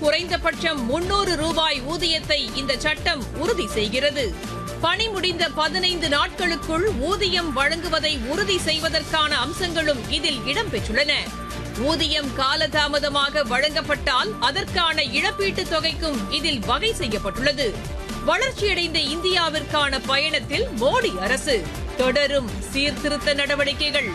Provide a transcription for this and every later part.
குறைந்தபட்சம் முன்னூறு ரூபாய் ஊதியத்தை இந்த சட்டம் உறுதி செய்கிறது பணி முடிந்த பதினைந்து நாட்களுக்குள் ஊதியம் வழங்குவதை உறுதி செய்வதற்கான அம்சங்களும் இதில் இடம்பெற்றுள்ளன ஊதியம் காலதாமதமாக வழங்கப்பட்டால் அதற்கான இழப்பீட்டுத் தொகைக்கும் இதில் வகை செய்யப்பட்டுள்ளது வளர்ச்சியடைந்த இந்தியாவிற்கான பயணத்தில் மோடி அரசு தொடரும் சீர்திருத்த நடவடிக்கைகள்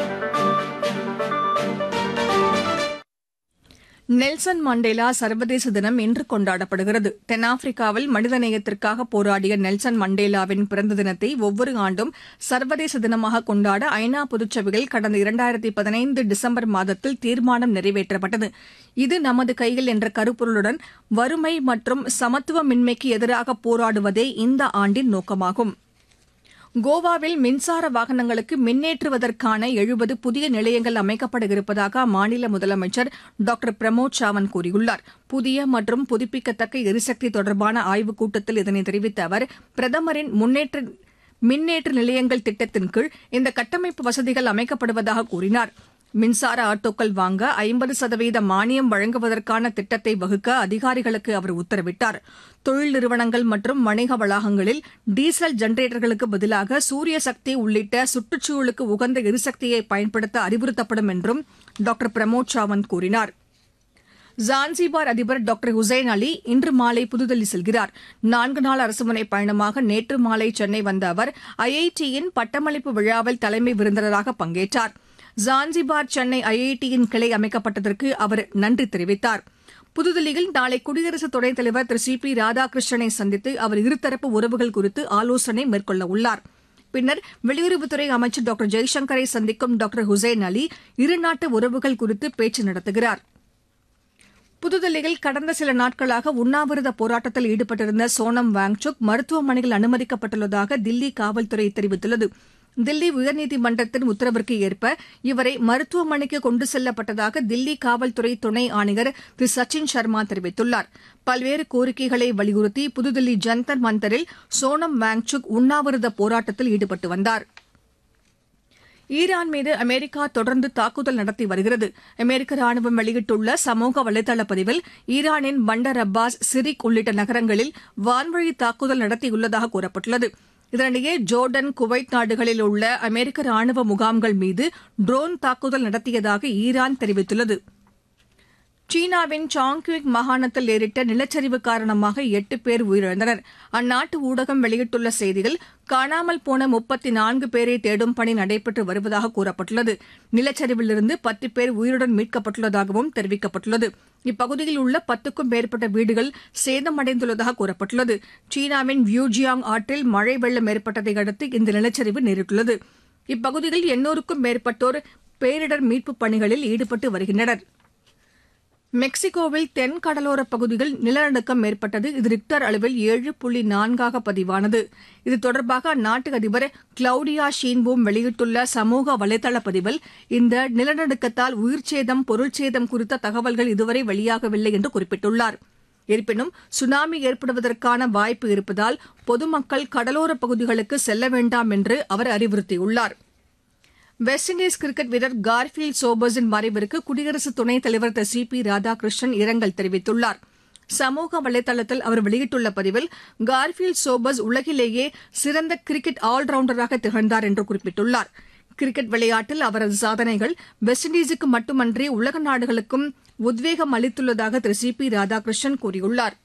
நெல்சன் மண்டேலா சர்வதேச தினம் இன்று கொண்டாடப்படுகிறது தென்னாப்பிரிக்காவில் மனிதநேயத்திற்காக போராடிய நெல்சன் மண்டேலாவின் பிறந்த தினத்தை ஒவ்வொரு ஆண்டும் சர்வதேச தினமாக கொண்டாட ஐநா பொதுச்சபையில் கடந்த இரண்டாயிரத்தி பதினைந்து டிசம்பர் மாதத்தில் தீர்மானம் நிறைவேற்றப்பட்டது இது நமது கையில் என்ற கருப்பொருளுடன் வறுமை மற்றும் சமத்துவமின்மைக்கு எதிராக போராடுவதே இந்த ஆண்டின் நோக்கமாகும் கோவாவில் மின்சார வாகனங்களுக்கு மின்னேற்றுவதற்கான எழுபது புதிய நிலையங்கள் அமைக்கப்பட இருப்பதாக அம்மாநில முதலமைச்சர் டாக்டர் பிரமோத் சாவந்த் கூறியுள்ளார் புதிய மற்றும் புதுப்பிக்கத்தக்க எரிசக்தி தொடர்பான ஆய்வுக் கூட்டத்தில் இதனை தெரிவித்த அவர் பிரதமரின் முன்னேற்ற மின்னேற்ற நிலையங்கள் திட்டத்தின் கீழ் இந்த கட்டமைப்பு வசதிகள் அமைக்கப்படுவதாக கூறினார் மின்சார ஆட்டோக்கள் வாங்க ஐம்பது சதவீத மானியம் வழங்குவதற்கான திட்டத்தை வகுக்க அதிகாரிகளுக்கு அவர் உத்தரவிட்டார் தொழில் நிறுவனங்கள் மற்றும் வணிக வளாகங்களில் டீசல் ஜெனரேட்டர்களுக்கு பதிலாக சூரிய சக்தி உள்ளிட்ட சுற்றுச்சூழலுக்கு உகந்த எரிசக்தியை பயன்படுத்த அறிவுறுத்தப்படும் என்றும் டாக்டர் பிரமோத் சாவந்த் கூறினார் ஜான்சிபார் அதிபர் டாக்டர் ஹுசைன் அலி இன்று மாலை புதுதில்லி செல்கிறார் நான்கு நாள் அரசுமுறை பயணமாக நேற்று மாலை சென்னை வந்த அவர் ஐஐடியின் பட்டமளிப்பு விழாவில் தலைமை விருந்தினராக பங்கேற்றார் ஜான்சிபார் சென்னை ஐஐடியின் கிளை அமைக்கப்பட்டதற்கு அவர் நன்றி தெரிவித்தார் புதுதில்லியில் நாளை குடியரசு துணைத் தலைவர் திரு சி பி ராதாகிருஷ்ணனை சந்தித்து அவர் இருதரப்பு உறவுகள் குறித்து ஆலோசனை மேற்கொள்ள உள்ளார் பின்னர் வெளியுறவுத்துறை அமைச்சர் டாக்டர் ஜெய்சங்கரை சந்திக்கும் டாக்டர் ஹுசைன் அலி இருநாட்டு உறவுகள் குறித்து பேச்சு நடத்துகிறார் புதுதில்லியில் கடந்த சில நாட்களாக உண்ணாவிரத போராட்டத்தில் ஈடுபட்டிருந்த சோனம் வாங்சுக் மருத்துவமனையில் அனுமதிக்கப்பட்டுள்ளதாக தில்லி காவல்துறை தெரிவித்துள்ளது தில்லி உயர்நீதிமன்றத்தின் உத்தரவிற்கு ஏற்ப இவரை மருத்துவமனைக்கு கொண்டு செல்லப்பட்டதாக தில்லி காவல்துறை துணை ஆணையர் திரு சச்சின் சர்மா தெரிவித்துள்ளார் பல்வேறு கோரிக்கைகளை வலியுறுத்தி புதுதில்லி ஜந்தர் மந்தரில் சோனம் வாங்சுக் உண்ணாவிரத போராட்டத்தில் ஈடுபட்டு வந்தாா் ஈரான் மீது அமெரிக்கா தொடர்ந்து தாக்குதல் நடத்தி வருகிறது அமெரிக்க ராணுவம் வெளியிட்டுள்ள சமூக வலைதள பதிவில் ஈரானின் பண்டர் அப்பாஸ் சிரிக் உள்ளிட்ட நகரங்களில் வான்வழி தாக்குதல் நடத்தியுள்ளதாக கூறப்பட்டுள்ளது இதனிடையே ஜோர்டன் குவைத் நாடுகளில் உள்ள அமெரிக்க ராணுவ முகாம்கள் மீது ட்ரோன் தாக்குதல் நடத்தியதாக ஈரான் தெரிவித்துள்ளது சீனாவின் சாங்க்யூக் மாகாணத்தில் நேரிட்ட நிலச்சரிவு காரணமாக எட்டு பேர் உயிரிழந்தனர் அந்நாட்டு ஊடகம் வெளியிட்டுள்ள செய்தியில் காணாமல் போன முப்பத்தி நான்கு பேரை தேடும் பணி நடைபெற்று வருவதாக கூறப்பட்டுள்ளது நிலச்சரிவிலிருந்து பத்து பேர் உயிருடன் மீட்கப்பட்டுள்ளதாகவும் தெரிவிக்கப்பட்டுள்ளது இப்பகுதியில் உள்ள பத்துக்கும் மேற்பட்ட வீடுகள் சேதமடைந்துள்ளதாக கூறப்பட்டுள்ளது சீனாவின் வியூஜியாங் ஆற்றில் மழை வெள்ளம் ஏற்பட்டதை அடுத்து இந்த நிலச்சரிவு நேரிட்டுள்ளது இப்பகுதியில் எண்ணூறுக்கும் மேற்பட்டோர் பேரிடர் மீட்புப் பணிகளில் ஈடுபட்டு வருகின்றனர் மெக்சிகோவில் தென் கடலோர பகுதியில் நிலநடுக்கம் ஏற்பட்டது இது ரிக்டர் அளவில் ஏழு புள்ளி நான்காக பதிவானது இது தொடர்பாக அந்நாட்டு அதிபர் கிளவுடியா ஷீன்பூம் வெளியிட்டுள்ள சமூக வலைதள பதிவில் இந்த நிலநடுக்கத்தால் உயிர்ச்சேதம் பொருள்சேதம் குறித்த தகவல்கள் இதுவரை வெளியாகவில்லை என்று குறிப்பிட்டுள்ளார் இருப்பினும் சுனாமி ஏற்படுவதற்கான வாய்ப்பு இருப்பதால் பொதுமக்கள் கடலோர பகுதிகளுக்கு செல்ல வேண்டாம் என்று அவர் அறிவுறுத்தியுள்ளார் வெஸ்ட் இண்டீஸ் கிரிக்கெட் வீரர் கார்ஃபீல்ட் சோபர்ஸின் மறைவிற்கு குடியரசு துணைத் தலைவர் திரு சி பி ராதாகிருஷ்ணன் இரங்கல் தெரிவித்துள்ளார் சமூக வலைதளத்தில் அவர் வெளியிட்டுள்ள பதிவில் கார்ஃபீல்ட் சோபர்ஸ் உலகிலேயே சிறந்த கிரிக்கெட் ஆல்ரவுண்டராக திகழ்ந்தார் என்று குறிப்பிட்டுள்ளார் கிரிக்கெட் விளையாட்டில் அவரது சாதனைகள் வெஸ்ட் இண்டீஸுக்கு மட்டுமன்றி உலக நாடுகளுக்கும் உத்வேகம் அளித்துள்ளதாக திரு சி பி ராதாகிருஷ்ணன் கூறியுள்ளார்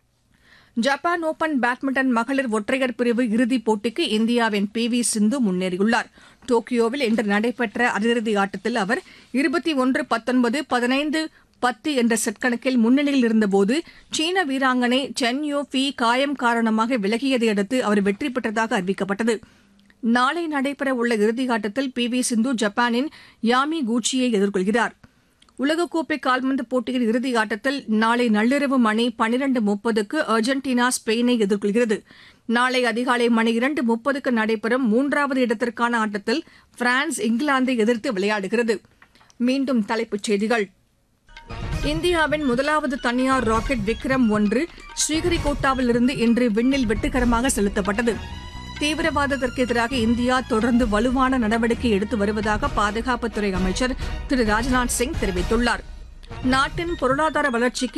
ஜப்பான் ஓபன் பேட்மிண்டன் மகளிர் ஒற்றையர் பிரிவு இறுதிப் போட்டிக்கு இந்தியாவின் பி வி சிந்து முன்னேறியுள்ளார் டோக்கியோவில் இன்று நடைபெற்ற அரையிறுதி ஆட்டத்தில் அவர் இருபத்தி ஒன்று பத்தொன்பது பதினைந்து பத்து என்ற செட் கணக்கில் முன்னணியில் இருந்தபோது சீன வீராங்கனை சென் யோ ஃபி காயம் காரணமாக விலகியதை அடுத்து அவர் வெற்றி பெற்றதாக அறிவிக்கப்பட்டது நாளை நடைபெற உள்ள இறுதியாட்டத்தில் பி வி சிந்து ஜப்பானின் யாமி கூச்சியை எதிர்கொள்கிறார் உலகக்கோப்பை கால்பந்து போட்டியின் இறுதி ஆட்டத்தில் நாளை நள்ளிரவு மணி பனிரண்டு முப்பதுக்கு அர்ஜென்டினா ஸ்பெயினை எதிர்கொள்கிறது நாளை அதிகாலை மணி இரண்டு முப்பதுக்கு நடைபெறும் மூன்றாவது இடத்திற்கான ஆட்டத்தில் பிரான்ஸ் இங்கிலாந்தை எதிர்த்து விளையாடுகிறது மீண்டும் தலைப்புச் செய்திகள் இந்தியாவின் முதலாவது தனியார் ராக்கெட் விக்ரம் ஒன்று ஸ்ரீஹரிகோட்டாவிலிருந்து இன்று விண்ணில் வெற்றிகரமாக செலுத்தப்பட்டது தீவிரவாதத்திற்கு எதிராக இந்தியா தொடர்ந்து வலுவான நடவடிக்கை எடுத்து வருவதாக பாதுகாப்புத்துறை அமைச்சர் திரு ராஜ்நாத் சிங் தெரிவித்துள்ளார் நாட்டின் பொருளாதார வளர்ச்சிக்கு